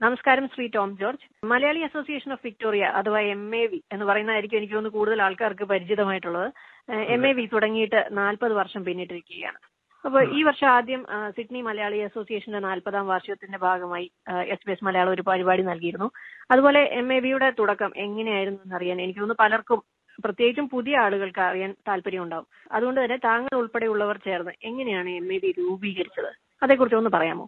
നമസ്കാരം Shri Tom George Malayali association of Victoria അഥവാ M A V എന്ന് പറയുന്നതായിരിക്കും എനിക്ക് തോന്നുന്നു കൂടുതൽ ആൾക്കാർക്ക് പരിചിതമായിട്ടുള്ളത് എം എ വി തുടങ്ങിയിട്ട് നാൽപ്പത് വർഷം പിന്നിട്ടിരിക്കുകയാണ് അപ്പോൾ ഈ വർഷം ആദ്യം ആ, സിഡ്നി മലയാളി അസോസിയേഷന്റെ നാൽപ്പതാം വാർഷികത്തിന്റെ ഭാഗമായി എസ് ബി എസ് മലയാളം ഒരു പരിപാടി നൽകിയിരുന്നു അതുപോലെ എം എ വിയുടെ തുടക്കം എങ്ങനെയായിരുന്നു എന്നറിയാൻ എനിക്ക് തോന്നുന്നു പലർക്കും പ്രത്യേകിച്ചും പുതിയ ആളുകൾക്ക് അറിയാൻ താല്പര്യം ഉണ്ടാവും അതുകൊണ്ട് തന്നെ താങ്കൾ ഉൾപ്പെടെയുള്ളവർ ചേർന്ന് എങ്ങനെയാണ് എം എ വി രൂപീകരിച്ചത് അതേക്കുറിച്ച് ഒന്ന് പറയാമോ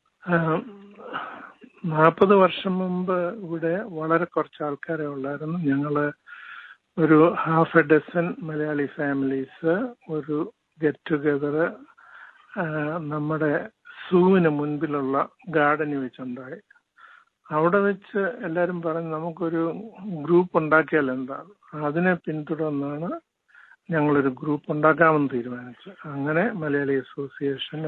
നാൽപ്പത് വർഷം മുമ്പ് ഇവിടെ വളരെ കുറച്ച് ആൾക്കാരെ ഉള്ളായിരുന്നു ഞങ്ങള് ഒരു half a dozen Malayali families ഒരു ഗെറ്റ് ടുഗദർ നമ്മുടെ സൂവിന് മുൻപിലുള്ള ഗാർഡനിൽ വെച്ചുണ്ടായി അവിടെ വെച്ച് എല്ലാവരും പറഞ്ഞു നമുക്കൊരു ഗ്രൂപ്പ് ഉണ്ടാക്കിയാൽ എന്താണ് അതിനെ പിന്തുടർന്നാണ് ഞങ്ങളൊരു ഗ്രൂപ്പ് ഉണ്ടാക്കാമെന്ന് തീരുമാനിച്ചു അങ്ങനെ മലയാളി അസോസിയേഷന്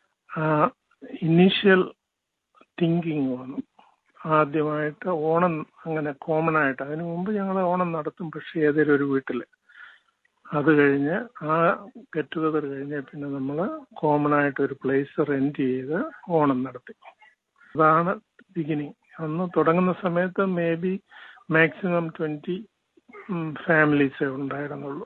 ഇനീഷ്യൽ തിങ്കിങ് വന്നു ആദ്യമായിട്ട് ഓണം അങ്ങനെ കോമൺ ആയിട്ട് അതിനു മുമ്പ് ഞങ്ങൾ ഓണം നടത്തും പക്ഷേ ഏതെങ്കിലും ഒരു വീട്ടിൽ അത് കഴിഞ്ഞ് ആ ഗെറ്റ് ടുഗദർ കഴിഞ്ഞ് പിന്നെ നമ്മൾ കോമൺ ആയിട്ട് ഒരു പ്ലേസ് റെന്റ് ചെയ്ത് ഓണം നടത്തി അതാണ് ബിഗിനിങ് അന്ന് തുടങ്ങുന്ന സമയത്ത് മേ ബി മാക്സിമം ട്വന്റി ഫാമിലീസേ ഉണ്ടായിരുന്നുള്ളൂ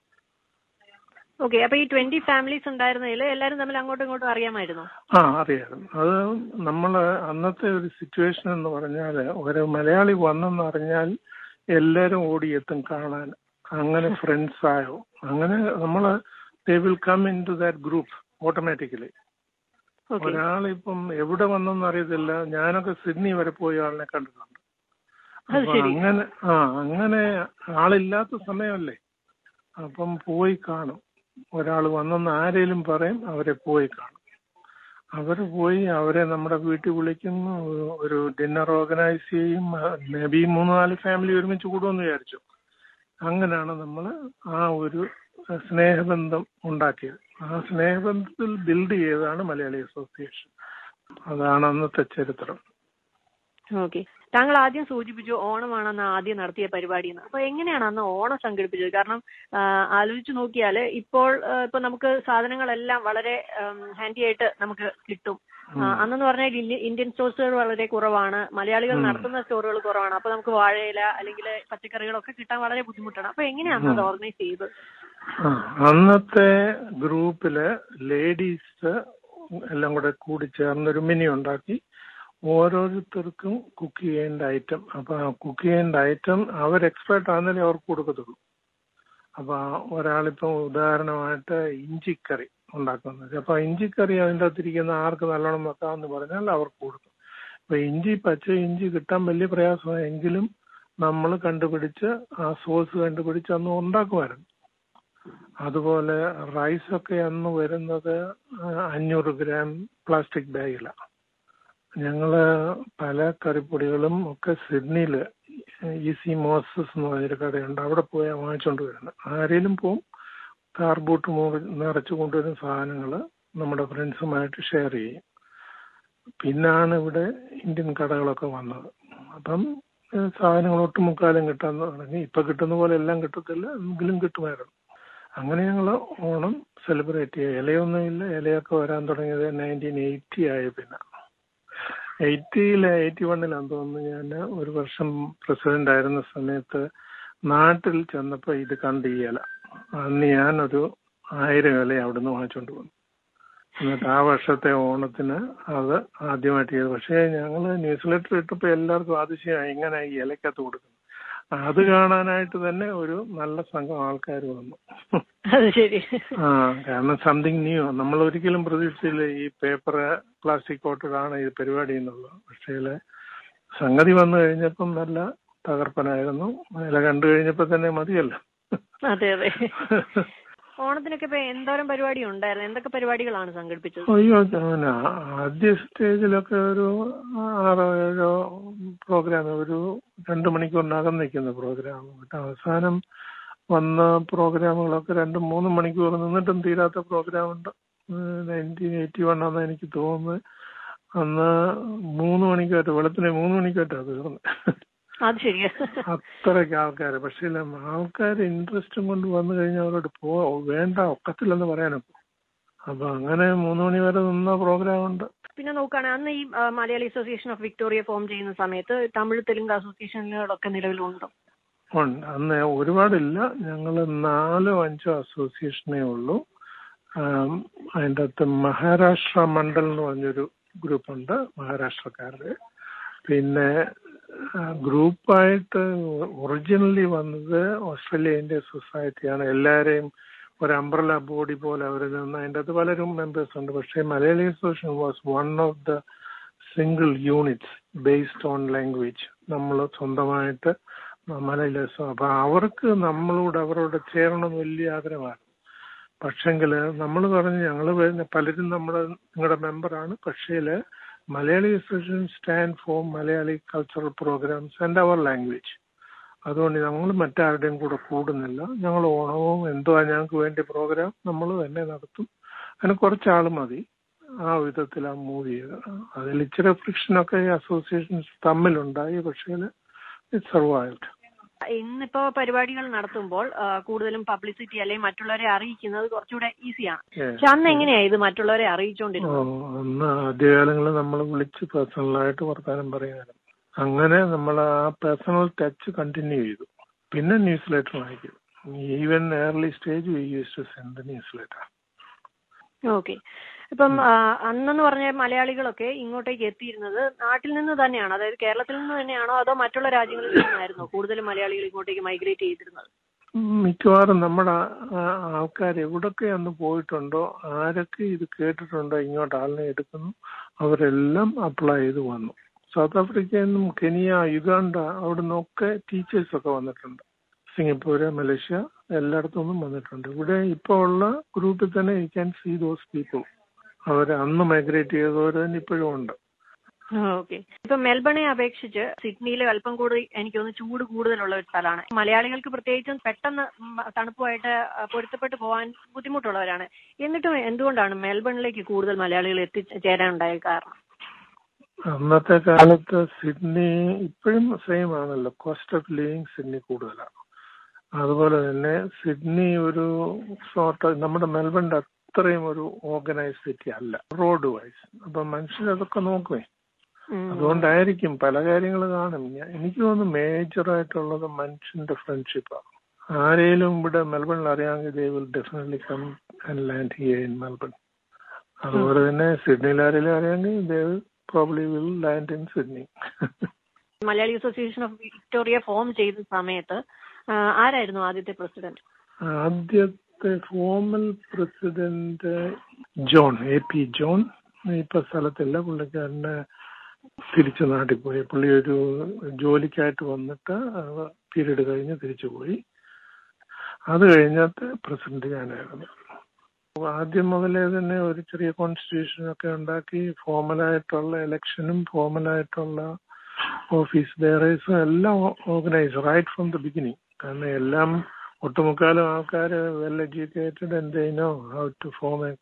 ഓക്കെ അപ്പൊ ഈ ട്വന്റി ഫാമിലീസ് ഉണ്ടായിരുന്നതിൽ എല്ലാവരും തമ്മിൽ അങ്ങോട്ടും ഇങ്ങോട്ടും അറിയാമായിരുന്നു ആ അറിയായിരുന്നു അത് നമ്മൾ അന്നത്തെ ഒരു സിറ്റുവേഷൻ എന്ന് പറഞ്ഞാൽ ഒരു മലയാളി വന്നെന്ന് അറിഞ്ഞാൽ എല്ലാവരും ഓടിയെത്തും കാണാൻ അങ്ങനെ ഫ്രണ്ട്സ് ആയോ അങ്ങനെ നമ്മൾ they will come in to that group automatically okay ഒരാളിപ്പം എവിടെ വന്നെന്ന് അറിയത്തില്ല ഞാനൊക്കെ സിഡ്നി വരെ പോയി ആളിനെ കണ്ടിട്ടുണ്ട് അത് അപ്പൊ ശരി. അങ്ങനെ ആ അങ്ങനെ ആളില്ലാത്ത സമയമല്ലേ അപ്പം പോയി കാണും ഒരാൾ വന്നെന്ന് ആരേലും പറയും അവരെ പോയി കാണും അവർ പോയി അവരെ നമ്മുടെ വീട്ടിൽ വിളിക്കും ഒരു ഡിന്നർ ഓർഗനൈസ് ചെയ്യും മേ ബി മൂന്ന് നാല് ഫാമിലി ഒരുമിച്ച് കൂടുമെന്ന് വിചാരിച്ചു അങ്ങനെയാണ് നമ്മൾ ആ ഒരു സ്നേഹബന്ധം ഉണ്ടാക്കിയത് ആ സ്നേഹബന്ധത്തിൽ ബിൽഡ് ചെയ്തതാണ് മലയാളി അസോസിയേഷൻ അതാണ് അന്നത്തെ ചരിത്രം ഓക്കെ താങ്കൾ ആദ്യം സൂചിപ്പിച്ചു ഓണമാണെന്ന് ആദ്യം നടത്തിയ പരിപാടി എന്ന് അപ്പൊ എങ്ങനെയാണ് അന്ന് ഓണം സംഘടിപ്പിച്ചത് കാരണം ആ, ആലോചിച്ച് നോക്കിയാൽ ഇപ്പോൾ ആ, ഇപ്പൊ നമുക്ക് സാധനങ്ങളെല്ലാം വളരെ ഹാൻഡി ആയിട്ട് നമുക്ക് കിട്ടും ആ, അന്നെന്ന് പറഞ്ഞാൽ ഇന്ത്യ- ഇന്ത്യൻ സ്റ്റോഴ്സുകൾ വളരെ കുറവാണ് മലയാളികൾ നടത്തുന്ന സ്റ്റോറുകൾ കുറവാണ് അപ്പൊ നമുക്ക് വാഴയില അല്ലെങ്കിൽ പച്ചക്കറികളൊക്കെ കിട്ടാൻ വളരെ ബുദ്ധിമുട്ടാണ് അപ്പൊ എങ്ങനെയാണ് അത് ഓർഗനൈസ് ചെയ്തത് ആ, അന്നത്തെ ഗ്രൂപ്പില് ലേഡീസ് എല്ലാം കൂടെ കൂടി ചേർന്നൊരു മിനി ഉണ്ടാക്കി ഓരോരുത്തർക്കും കുക്ക് ചെയ്യേണ്ട ഐറ്റം അപ്പൊ ആ കുക്ക് ചെയ്യേണ്ട ഐറ്റം അവർ എക്സ്പേർട്ട് ആണെന്നേ അവർക്ക് കൊടുക്കത്തുള്ളൂ അപ്പൊ ഒരാളിപ്പം ഉദാഹരണമായിട്ട് ഇഞ്ചിക്കറി ഉണ്ടാക്കുന്നത് അപ്പൊ ഇഞ്ചിക്കറി അതിൻ്റെ അകത്തിരിക്കുന്ന ആർക്ക് നല്ലോണം വെക്കാമെന്ന് പറഞ്ഞാൽ അവർക്ക് കൊടുക്കും അപ്പൊ ഇഞ്ചി പച്ച ഇഞ്ചി കിട്ടാൻ വലിയ പ്രയാസമെങ്കിലും നമ്മൾ കണ്ടുപിടിച്ച് ആ സോസ് കണ്ടുപിടിച്ച് അന്ന് ഉണ്ടാക്കുമായിരുന്നു അതുപോലെ റൈസൊക്കെ അന്ന് വരുന്നത് ആ, അഞ്ഞൂറ് ഗ്രാം പ്ലാസ്റ്റിക് ബാഗിലാണ് ഞങ്ങള് പല കറിപ്പൊടികളും ഒക്കെ സിഡ്നിയിൽ ഈസി മോസസ് എന്ന് പറഞ്ഞൊരു കടയുണ്ട് അവിടെ പോയി വാങ്ങിച്ചുകൊണ്ട് വരുന്നത് ആരെങ്കിലും പോവും കാർ ബോട്ട് മുറി നിറച്ചു കൊണ്ടുവരുന്ന സാധനങ്ങൾ നമ്മുടെ ഫ്രണ്ട്സുമായിട്ട് ഷെയർ ചെയ്യും പിന്നാണ് ഇവിടെ ഇന്ത്യൻ കടകളൊക്കെ വന്നത് അപ്പം ഏഹ്, സാധനങ്ങൾ ഒട്ടുമുക്കാലും കിട്ടാൻ തുടങ്ങി ഇപ്പൊ കിട്ടുന്ന പോലെ എല്ലാം കിട്ടത്തില്ല എങ്കിലും കിട്ടുമായിരുന്നു അങ്ങനെ ഞങ്ങൾ ഓണം സെലിബ്രേറ്റ് ചെയ്യുക ഇലയൊന്നുമില്ല ഇലയൊക്കെ വരാൻ തുടങ്ങിയത് നയൻറ്റീൻ എയ്റ്റി ആയ പിന്നെ എയ്റ്റിയിലെ എയ്റ്റി വണ്ണിലാന്ന് തോന്നുന്നു ഞാൻ ഒരു വർഷം പ്രസിഡന്റ് ആയിരുന്ന സമയത്ത് നാട്ടിൽ ചെന്നപ്പോൾ ഇത് കണ്ട് ഈ ഇല അന്ന് ഞാനൊരു ആയിരം ഇല അവിടുന്ന് വാങ്ങിച്ചുകൊണ്ട് വന്നു എന്നിട്ട് ആ വർഷത്തെ ഓണത്തിന് അത് ആദ്യമായിട്ട് ചെയ്തു പക്ഷേ ഞങ്ങൾ ന്യൂസ് ലെറ്റർ ഇട്ടപ്പോൾ എല്ലാവർക്കും അതിശയമായി എങ്ങനെ ഈ ഇലക്കകത്ത് കൊടുക്കുന്നത് അത് കാണാനായിട്ട് തന്നെ ഒരു നല്ല സംഘം ആൾക്കാർ വന്നു അത് ശരി ആ കാരണം സംതിങ് ന്യൂ നമ്മൾ ഒരിക്കലും പ്രതീക്ഷിച്ചില്ല ഈ പേപ്പർ പ്ലാസ്റ്റിക് കോട്ടഡ് ആണ് ഈ പരിപാടി എന്നുള്ളത് പക്ഷേ സംഗതി വന്നു കഴിഞ്ഞപ്പം നല്ല തകർപ്പനായിരുന്നു ഇല കണ്ടു കഴിഞ്ഞപ്പോൾ തന്നെ മതിയല്ലോ അതെ അതെ ഓണത്തിനൊക്കെ ഇപ്പൊ എന്തോരം പരിപാടി ഉണ്ടായിരുന്നു എന്തൊക്കെ പരിപാടികളാണ് സംഘടിപ്പിച്ചത് അയ്യോ അങ്ങനെ ആദ്യ സ്റ്റേജിലൊക്കെ ഒരു ആറോ ഏഴോ പ്രോഗ്രാം ഒരു രണ്ട് മണിക്കൂറിനകം നിൽക്കുന്ന പ്രോഗ്രാം എന്നിട്ട് അവസാനം വന്ന പ്രോഗ്രാമുകളൊക്കെ രണ്ട് മൂന്ന് മണിക്കൂർ നിന്നിട്ടും തീരാത്ത പ്രോഗ്രാം ഉണ്ട് നയൻറ്റീൻ എയ്റ്റി വൺ ആണെന്ന് എനിക്ക് തോന്നുന്നത് അന്ന് മൂന്ന് മണിക്കായിട്ട് വെളുപ്പിനെ മൂന്ന് മണിക്കായിട്ടാണ് തീർന്നത് അത് ശരിയാ അത്രയ്ക്ക് ആൾക്കാർ പക്ഷേ ആൾക്കാർ ഇൻട്രസ്റ്റും കൊണ്ട് വന്നു കഴിഞ്ഞാൽ അവരോട് പോ വേണ്ട ഒക്കത്തില്ലെന്ന് പറയാനൊക്കെ അപ്പൊ അങ്ങനെ മൂന്ന് മണി വരെ നിന്ന പ്രോഗ്രാം ഉണ്ട് പിന്നെ നോക്കുകയാണെങ്കിൽ അന്ന് ഈ ആ, Malayali association of Victoria form ചെയ്യുന്ന സമയത്ത് തമിഴ് തെലുങ്ക് അസോസിയേഷനുകളൊക്കെ നിലവിലുണ്ടോ ഉണ്ട് അന്ന് ഒരുപാടില്ല ഞങ്ങൾ നാലോ അഞ്ചോ അസോസിയേഷനേ ഉള്ളൂ ആം, അതിൻ്റെ അകത്ത് മഹാരാഷ്ട്ര മണ്ഡൽ എന്ന് പറഞ്ഞൊരു ഗ്രൂപ്പുണ്ട് മഹാരാഷ്ട്രക്കാരുടെ പിന്നെ ആ, ഗ്രൂപ്പായിട്ട് ഒറിജിനലി വന്നത് ഓസ്ട്രേലിയ ഇന്ത്യ സൊസൈറ്റിയാണ് എല്ലാവരെയും ഒരു അംബ്രല ബോഡി പോലെ അവർ നിന്ന് അതിൻ്റെ അകത്ത് പലരും മെമ്പേഴ്സ് ഉണ്ട് പക്ഷേ Malayali association was one of the single units based on language നമ്മൾ സ്വന്തമായിട്ട് മലയാളി അപ്പൊ അവർക്ക് നമ്മളോട് അവരോട് ചേരണം എന്ന് വലിയ ആഗ്രഹമാണ് പക്ഷെങ്കിൽ നമ്മൾ പറഞ്ഞ് ഞങ്ങൾ പലരും നമ്മുടെ നിങ്ങളുടെ മെമ്പറാണ് പക്ഷേല് Malayali association stand for Malayali cultural programmes and our language അതുകൊണ്ട് ഞങ്ങൾ മറ്റാരുടെയും കൂടെ കൂടുന്നില്ല ഞങ്ങൾ ഓണവും എന്തുവാ ഞങ്ങൾക്ക് വേണ്ടി പ്രോഗ്രാം നമ്മൾ തന്നെ നടത്തും അതിന് കുറച്ചാൾ മതി ആ വിധത്തിലാണ് മൂവ് ചെയ്തത് അതിൽ ഇച്ചിരി ഫ്രിക്ഷനൊക്കെ ഈ അസോസിയേഷൻസ് തമ്മിലുണ്ടായി പക്ഷേ ഇറ്റ് സർവൈവ്ഡ് ഇന്നിപ്പോ പരിപാടികൾ നടത്തുമ്പോൾ ആ, കൂടുതലും പബ്ലിസിറ്റി അല്ലെങ്കിൽ മറ്റുള്ളവരെ അറിയിക്കുന്നത് കുറച്ചുകൂടെ ഈസിയാണ് പക്ഷെ അന്ന് എങ്ങനെയാ ഇത് മറ്റുള്ളവരെ അറിയിച്ചുകൊണ്ടിരുന്നത് അന്ന് ആദ്യകാലങ്ങളിൽ നമ്മൾ വിളിച്ച് പേഴ്സണലായിട്ട് വർത്താനം പറയാനും അങ്ങനെ നമ്മൾ ആ പേഴ്സണൽ ടച്ച് കണ്ടിന്യൂ ചെയ്തു പിന്നെ ന്യൂസ് ലെറ്റർ അയക്കും even early stage we use to send newsletter okay ഇപ്പം ആ, അന്നെന്ന് പറഞ്ഞ മലയാളികളൊക്കെ ഇങ്ങോട്ടേക്ക് എത്തിയിരുന്നത് നാട്ടിൽ നിന്ന് തന്നെയാണോ അതായത് കേരളത്തിൽ നിന്ന് തന്നെയാണോ അതോ മറ്റുള്ള രാജ്യങ്ങളിൽ നിന്നായിരുന്നോ കൂടുതലും മലയാളികൾ ഇങ്ങോട്ടേക്ക് മൈഗ്രേറ്റ് ചെയ്തിരുന്നത് മിക്കവാറും നമ്മുടെ ആൾക്കാർ എവിടൊക്കെ അന്ന് പോയിട്ടുണ്ടോ ആരൊക്കെ ഇത് കേട്ടിട്ടുണ്ടോ ഇങ്ങോട്ട് ആളിനെ എടുക്കുന്നു അവരെല്ലാം അപ്ലൈ ചെയ്ത് വന്നു സൗത്ത് ആഫ്രിക്കയിൽ നിന്നും കെനിയ യുഗാണ്ട അവിടെ നിന്നൊക്കെ ടീച്ചേഴ്സ് ഒക്കെ വന്നിട്ടുണ്ട് സിംഗപ്പൂര് മലേഷ്യ എല്ലായിടത്തു നിന്നും വന്നിട്ടുണ്ട് ഇവിടെ ഇപ്പോൾ ഉള്ള ഗ്രൂപ്പിൽ തന്നെ you can see those people അവർ അന്ന് മൈഗ്രേറ്റ് ചെയ്തവർ തന്നെ ഇപ്പോഴും ഉണ്ട് ഓക്കെ ഇപ്പൊ മെൽബണെ അപേക്ഷിച്ച് സിഡ്നിയിൽ അല്പം കൂടി എനിക്ക് തോന്നുന്നു ചൂട് കൂടുതലുള്ള ഒരു സ്ഥലമാണ് മലയാളികൾക്ക് പ്രത്യേകിച്ചും പെട്ടെന്ന് ഉം തണുപ്പുമായിട്ട് പൊരുത്തപ്പെട്ടു പോകാൻ ബുദ്ധിമുട്ടുള്ളവരാണ് എന്നിട്ടും എന്തുകൊണ്ടാണ് മെൽബണിലേക്ക് കൂടുതൽ മലയാളികൾ എത്തിച്ചേരാനുണ്ടായ കാരണം അന്നത്തെ കാലത്ത് സിഡ്നി ഇപ്പോഴും സെയിം ആണല്ലോ കോസ്റ്റ് ഓഫ് ലിവിങ് സിഡ്നി കൂടുതലാണ് അതുപോലെ തന്നെ സിഡ്നി ഒരു സോർട്ട് നമ്മുടെ മെൽബണിന്റെ അത്രയും ഒരു ഓർഗനൈസ് സിറ്റി അല്ല റോഡ് വൈസ് അപ്പൊ മനുഷ്യർ അതൊക്കെ നോക്കുമേ ഉം. അതുകൊണ്ടായിരിക്കും പല കാര്യങ്ങൾ കാണും ഞാൻ- എനിക്ക് തോന്നുന്നു മേജർ ആയിട്ടുള്ളത് മനുഷ്യന്റെ ഫ്രണ്ട്ഷിപ്പാണ് ആരെയും ഇവിടെ മെൽബണിൽ അറിയാമെങ്കിൽ they will definitely come and land here in Melbourne അതുപോലെ തന്നെ സിഡ്നിയിൽ ആരെങ്കിലും അറിയാമെങ്കിൽ they probably will land in Sydney Malayali association of Victoria form ചെയ്ത സമയത്ത് ആ, ആരായിരുന്നു ആദ്യത്തെ പ്രസിഡന്റ് ആദ്യത്തെ formal president John A P John ഇപ്പൊ സ്ഥലത്തില്ല പുള്ളിക്കാരന് തിരിച്ചു നാട്ടിൽ പോയി പുള്ളി ഒരു ജോലിക്കായിട്ട് വന്നിട്ട് പീരീഡ് കഴിഞ്ഞ് തിരിച്ചു പോയി അത് കഴിഞ്ഞിട്ട് പ്രസിഡന്റ് ഞാനായിരുന്നു അപ്പൊ ആദ്യം മുതലേ തന്നെ ഒരു ചെറിയ കോൺസ്റ്റിറ്റ്യൂഷൻ ഒക്കെ ഉണ്ടാക്കി ഫോമലായിട്ടുള്ള ഇലക്ഷനും ഫോമലായിട്ടുള്ള ഓഫീസ് ബെയറേഴ്സും എല്ലാം organise right from the beginning കാരണം എല്ലാം ഒട്ടുമുക്കാലും ആൾക്കാർ well educated and they know how to form a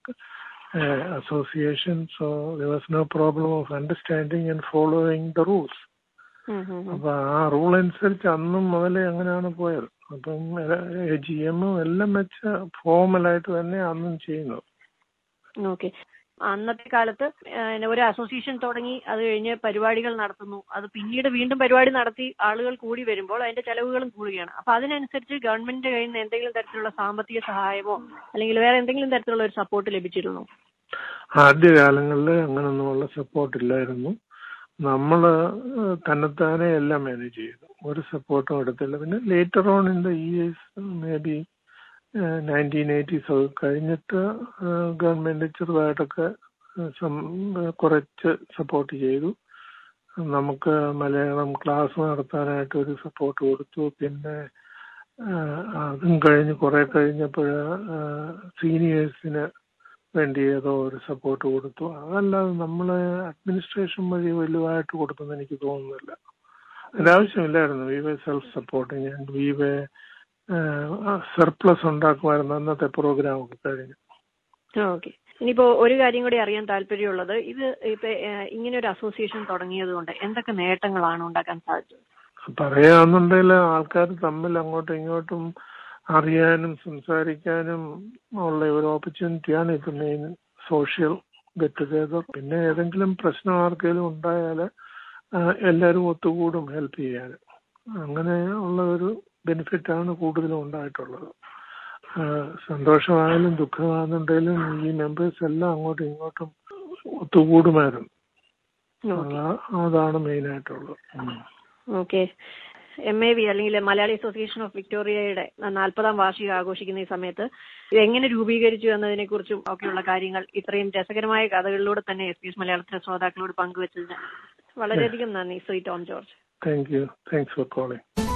association so there was no problem of understanding and following the rules അപ്പൊ ആ റൂൾ അനുസരിച്ച് അന്നും മുതലേ അങ്ങനെയാണ് പോയത് അപ്പം എ ജി എമ്മും എല്ലാം വെച്ച് ഫോമലായിട്ട് തന്നെ അന്നും ചെയ്യുന്നത് ഓക്കെ അന്നത്തെ കാലത്ത് ആ, ഒരു അസോസിയേഷൻ തുടങ്ങി അത് കഴിഞ്ഞ് പരിപാടികൾ നടത്തുന്നു അത് പിന്നീട് വീണ്ടും പരിപാടി നടത്തി ആളുകൾ കൂടി വരുമ്പോൾ അതിന്റെ ചെലവുകളും കൂടുകയാണ് അപ്പൊ അതിനനുസരിച്ച് ഗവൺമെന്റിന്റെ കയ്യിൽ നിന്ന് എന്തെങ്കിലും തരത്തിലുള്ള സാമ്പത്തിക സഹായമോ അല്ലെങ്കിൽ വേറെ എന്തെങ്കിലും തരത്തിലുള്ള ഒരു സപ്പോർട്ട് ലഭിച്ചിരുന്നു ആദ്യകാലങ്ങളിൽ അങ്ങനൊന്നുമുള്ള സപ്പോർട്ട് ഇല്ലായിരുന്നു നമ്മൾ തന്നെത്താനെ എല്ലാം മാനേജ് ചെയ്തു ഒരു സപ്പോർട്ടും എടുത്തില്ല പിന്നെ later on in the years may be nineteen eighties ഒക്കെ കഴിഞ്ഞിട്ട് ഗവൺമെന്റ് ചെറുതായിട്ടൊക്കെ സം- കുറച്ച് സപ്പോർട്ട് ചെയ്തു നമുക്ക് മലയാളം ക്ലാസ് നടത്താനായിട്ട് ഒരു സപ്പോർട്ട് കൊടുത്തു പിന്നെ ആ, അതും കഴിഞ്ഞ് കുറെ കഴിഞ്ഞപ്പോൾ സീനിയേഴ്സിന് വേണ്ടി ഏതോ ഒരു സപ്പോർട്ട് കൊടുത്തു അതല്ലാതെ നമ്മൾ അഡ്മിനിസ്ട്രേഷൻ വഴി വലുതായിട്ട് കൊടുത്തെന്ന് എനിക്ക് തോന്നുന്നില്ല അതിന്റെ ആവശ്യമില്ലായിരുന്നു we were self supporting and we were surplus ഉണ്ടാക്കുമായിരുന്നു അന്നത്തെ പ്രോഗ്രാം ഒക്കെ കഴിഞ്ഞ് ഓക്കെ ഇനിയിപ്പോ ഒരു കാര്യം കൂടി അറിയാൻ താല്പര്യമുള്ളത് ഇത് ഇപ്പൊ ഏഹ്, ഇങ്ങനെ ഒരു അസോസിയേഷൻ തുടങ്ങിയത് കൊണ്ട് എന്തൊക്കെ നേട്ടങ്ങളാണ് ഉണ്ടാക്കാൻ സാധിച്ചത് പറയാന്നുണ്ടെങ്കിൽ ആൾക്കാർ തമ്മിൽ അങ്ങോട്ടും ഇങ്ങോട്ടും അറിയാനും സംസാരിക്കാനും ഉള്ള ഒരു ഓപ്പർച്യൂണിറ്റിയാണ് ഇപ്പൊ മെയിൻ സോഷ്യൽ ഗെറ്റ് ടുഗെദർ പിന്നെ ഏതെങ്കിലും പ്രശ്നം ആർക്കെങ്കിലും ഉണ്ടായാൽ എല്ലാവരും ഒത്തുകൂടും ഹെൽപ്പ് ചെയ്യാൻ അങ്ങനെ ഉള്ള ഒരു ബെനിഫിറ്റാണ് കൂടുതലും ഉണ്ടായിട്ടുള്ളത് ആ, സന്തോഷമായാലും ദുഃഖമാണെന്നുണ്ടെങ്കിലും ഈ മെമ്പേഴ്സ് എല്ലാം അങ്ങോട്ടും ഇങ്ങോട്ടും ഒത്തുകൂടുമായിരുന്നു അതാ- അതാണ് മെയിനായിട്ടുള്ളത് ഉം. ഓക്കെ എം എ വി അല്ലെങ്കിൽ മലയാളി അസോസിയേഷൻ ഓഫ് വിക്ടോറിയയുടെ നാൽപ്പതാം വാർഷികം ആഘോഷിക്കുന്ന ഈ സമയത്ത് ഇത് എങ്ങനെ രൂപീകരിച്ചു എന്നതിനെ കുറിച്ചും ഒക്കെയുള്ള കാര്യങ്ങൾ ഇത്രയും രസകരമായ കഥകളിലൂടെ തന്നെ എസ് പി എസ് മലയാളത്തിലെ ശ്രോതാക്കളോട് പങ്കുവച്ചതിന് വളരെയധികം നന്ദി Shri Tom George Thank you. Thanks for calling.